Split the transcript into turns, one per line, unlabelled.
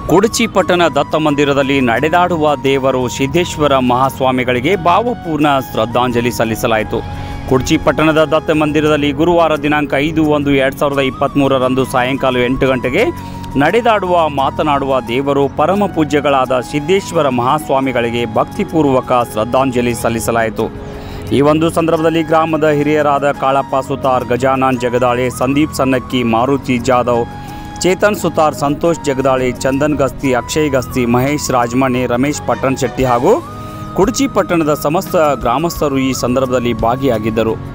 ಕುಡಚಿ ಪಟ್ಟಣ ದತ್ತ ಮಂದಿರದಲ್ಲಿ ನಡೆದಾಡುವ ದೇವರು ಸಿದ್ದೇಶ್ವರ ಮಹಾಸ್ವಾಮಿಗಳಿಗೆ ಭಾವಪೂರ್ಣ ಶ್ರದ್ಧಾಂಜಲಿ ಸಲ್ಲಿಸಲಾಯಿತು ಕುಡ್ಚಿ ಪಟ್ಟಣದ ದತ್ತ ಮಂದಿರದಲ್ಲಿ ಗುರುವಾರ ದಿನಾಂಕ ಐದು ಒಂದು ಎರಡು ಸಾವಿರದ ಇಪ್ಪತ್ತ್ಮೂರರಂದು ಸಾಯಂಕಾಲ ಎಂಟು ಗಂಟೆಗೆ ನಡೆದಾಡುವ ಮಾತನಾಡುವ ದೇವರು ಪರಮ ಪೂಜ್ಯಗಳಾದ ಸಿದ್ದೇಶ್ವರ ಮಹಾಸ್ವಾಮಿಗಳಿಗೆ ಭಕ್ತಿಪೂರ್ವಕ ಶ್ರದ್ಧಾಂಜಲಿ ಸಲ್ಲಿಸಲಾಯಿತು ಈ ಒಂದು ಸಂದರ್ಭದಲ್ಲಿ ಗ್ರಾಮದ ಹಿರಿಯರಾದ ಕಾಳಪ್ಪ ಸುತಾರ್ ಗಜಾನನ್ ಜಗದಾಳೆ ಸಂದೀಪ್ ಸನ್ನಕ್ಕಿ ಮಾರುತಿ ಜಾಧವ್ ಚೇತನ್ ಸುತಾರ್ ಸಂತೋಷ್ ಜಗದಾಳಿ ಚಂದನ್ ಗಸ್ತಿ ಅಕ್ಷಯ್ ಗಸ್ತಿ ಮಹೇಶ್ ರಾಜಮಣಿ ರಮೇಶ್ ಪಟ್ಟಣ್ ಶೆಟ್ಟಿ ಹಾಗೂ ಕುಡ್ಚಿ ಪಟ್ಟಣದ ಸಮಸ್ತ ಗ್ರಾಮಸ್ಥರು ಈ ಸಂದರ್ಭದಲ್ಲಿ ಭಾಗಿಯಾಗಿದ್ದರು